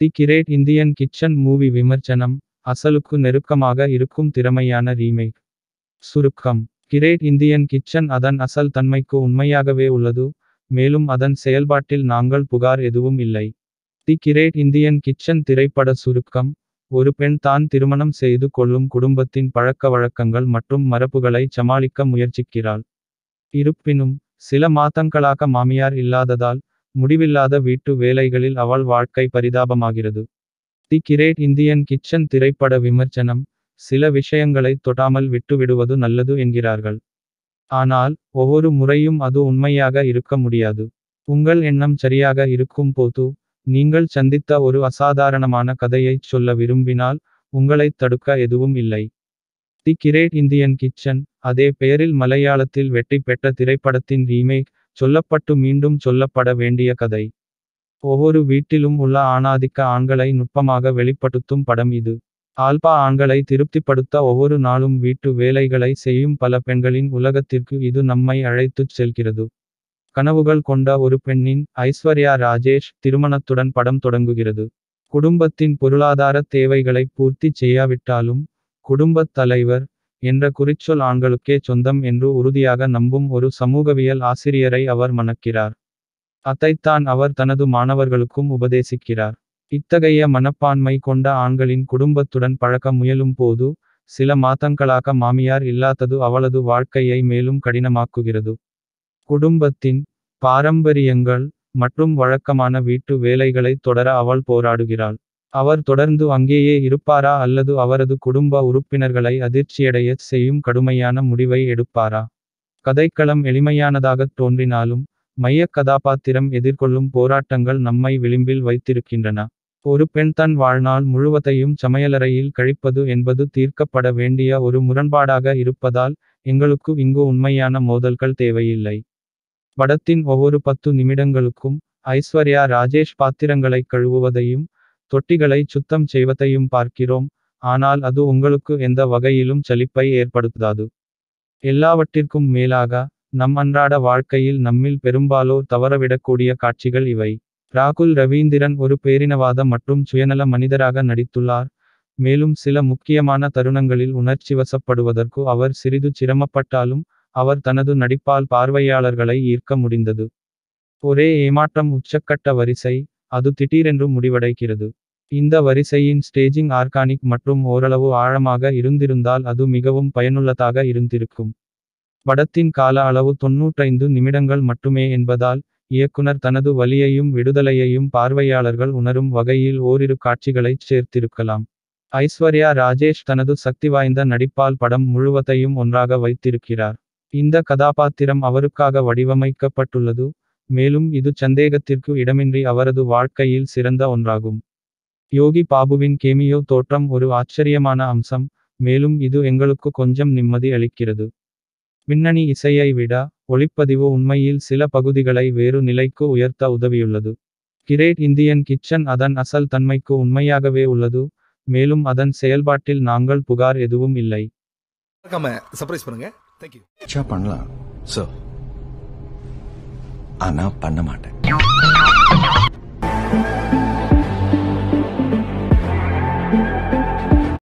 தி Great Indian Kitchen movie விமர்சனம் அசலுக்கு நெருக்கமாக இருக்கும் திறமையான ரீமேக் சுருக்கம் கிரேட் இந்தியன் கிச்சன் அதன் அசல் தன்மைக்கு உண்மையாகவே உள்ளது மேலும் அதன் செயல்பாட்டில் நாங்கள் புகார் எதுவும் இல்லை தி கிரேட் இந்தியன் கிச்சன் திரைப்பட சுருக்கம் ஒரு பெண் தான் திருமணம் செய்து கொள்ளும் குடும்பத்தின் பழக்கவழக்கங்கள் மற்றும் மரபுகளை சமாளிக்க முயற்சிக்கிறாள் இருப்பினும் சில மாதங்களாக மாமியார் இல்லாததால் முடிவில்லாத வீட்டு வேலைகளில் அவள் வாழ்க்கை பரிதாபமாகிறது தி கிரேட் இந்தியன் கிச்சன் திரைப்பட விமர்சனம் சில விஷயங்களை தொடாமல் விட்டுவிடுவது நல்லது என்கிறார்கள் ஆனால் ஒவ்வொரு முறையும் அது உண்மையாக இருக்க முடியாது உங்கள் எண்ணம் சரியாக இருக்கும் போது நீங்கள் சந்தித்த ஒரு அசாதாரணமான கதையைச் சொல்ல விரும்பினால் உங்களைத் தடுக்க எதுவும் இல்லை தி கிரேட் இந்தியன் கிச்சன் அதே பெயரில் மலையாளத்தில் வெற்றி பெற்ற திரைப்படத்தின் ரீமேக் சொல்லப்பட்டு மீண்டும் சொல்லப்பட வேண்டிய கதை ஒவ்வொரு வீட்டிலும் உள்ள ஆணாதிக்க ஆண்களை நுட்பமாக வெளிப்படுத்தும் படம் இது ஆல்பா ஆண்களை திருப்திப்படுத்த ஒவ்வொரு நாளும் வீட்டு வேலைகளை செய்யும் பல பெண்களின் உலகத்திற்கு இது நம்மை அழைத்துச் செல்கிறது கனவுகள் கொண்ட ஒரு பெண்ணின் ஐஸ்வர்யா ராஜேஷ் திருமணத்துடன் படம் தொடங்குகிறது குடும்பத்தின் பொருளாதார தேவைகளை பூர்த்தி செய்யாவிட்டாலும் குடும்பத் தலைவர் என்ற குறிச்சொல் ஆண்களுக்கே சொந்தம் என்று உறுதியாக நம்பும் ஒரு சமூகவியல் ஆசிரியரை அவர் மணக்கிறார் அதைத்தான் அவர் தனது மாணவர்களுக்கும் உபதேசிக்கிறார் இத்தகைய மனப்பான்மை கொண்ட ஆண்களின் குடும்பத்துடன் பழக்க முயலும் போது சில மாதங்களாக மாமியார் இல்லாதது அவளது வாழ்க்கையை மேலும் கடினமாக்குகிறது குடும்பத்தின் பாரம்பரியங்கள் மற்றும் வழக்கமான வீட்டு வேலைகளை தொடர அவள் போராடுகிறாள் அவர் தொடர்ந்து அங்கேயே இருப்பாரா அல்லது அவரது குடும்ப உறுப்பினர்களை அதிர்ச்சியடையச் செய்யும் கடுமையான முடிவை எடுப்பாரா கதைக்களம் எளிமையானதாகத் தோன்றினாலும் மையக் கதாபாத்திரம் எதிர்கொள்ளும் போராட்டங்கள் நம்மை விளிம்பில் வைத்திருக்கின்றன ஒரு பெண் தன் வாழ்நாள் முழுவதையும் சமையலறையில் கழிப்பது என்பது தீர்க்கப்பட வேண்டிய ஒரு முரண்பாடாக இருப்பதால் எங்களுக்கு இங்கு உண்மையான மோதல்கள் தேவையில்லை படத்தின் ஒவ்வொரு பத்து நிமிடங்களுக்கும் ஐஸ்வர்யா ராஜேஷ் பாத்திரங்களை கழுவுவதையும் தொட்டிகளை சுத்தம் செய்வதையும் பார்க்கிறோம் ஆனால் அது உங்களுக்கு எந்த வகையிலும் சலிப்பை ஏற்படுத்தாது எல்லாவற்றிற்கும் மேலாக நம் அன்றாட வாழ்க்கையில் நம்மில் பெரும்பாலோர் தவறவிடக்கூடிய காட்சிகள் இவை ராகுல் ரவீந்திரன் ஒரு பேரினவாத மற்றும் சுயநல மனிதராக நடித்துள்ளார் மேலும் சில முக்கியமான தருணங்களில் உணர்ச்சிவசப்படுவதற்கு அவர் சிறிது சிரமப்பட்டாலும் அவர் தனது நடிப்பால் பார்வையாளர்களை ஈர்க்க முடிந்தது ஒரே ஏமாற்றம் உச்சக்கட்ட வரிசை அது திடீரென்று முடிவடைகிறது இந்த வரிசையின் ஸ்டேஜிங் ஆர்கானிக் மற்றும் ஓரளவு ஆழமாக இருந்திருந்தால் அது மிகவும் பயனுள்ளதாக இருந்திருக்கும் படத்தின் கால அளவு தொன்னூற்றைந்து நிமிடங்கள் மட்டுமே என்பதால் இயக்குனர் தனது வலியையும் விடுதலையையும் பார்வையாளர்கள் உணரும் வகையில் ஓரிரு காட்சிகளைச் சேர்த்திருக்கலாம் ஐஸ்வர்யா ராஜேஷ் தனது சக்தி வாய்ந்த நடிப்பால் படம் முழுவதையும் ஒன்றாக வைத்திருக்கிறார் இந்த கதாபாத்திரம் அவருக்காக வடிவமைக்கப்பட்டுள்ளது மேலும் இது சந்தேகத்திற்கு இடமின்றி அவரது வாழ்க்கையில் சிறந்த ஒன்றாகும் யோகி பாபுவின் கேமியோ தோற்றம் ஒரு ஆச்சரியமான அம்சம் மேலும் இது எங்களுக்கு கொஞ்சம் நிம்மதி அளிக்கிறது பின்னணி இசையை விட ஒளிப்பதிவு உண்மையில் சில பகுதிகளை வேறு நிலைக்கு உயர்த்த உதவியுள்ளது கிரேட் இந்தியன் கிச்சன் அதன் அசல் தன்மைக்கு உண்மையாகவே உள்ளது மேலும் அதன் செயல்பாட்டில் நாங்கள் புகார் எதுவும் இல்லை மறக்காம சர்ப்ரைஸ் பண்ணுங்க தேங்க்யூ பண்ணலாம் சார் ஆனா பண்ண மாட்டேன்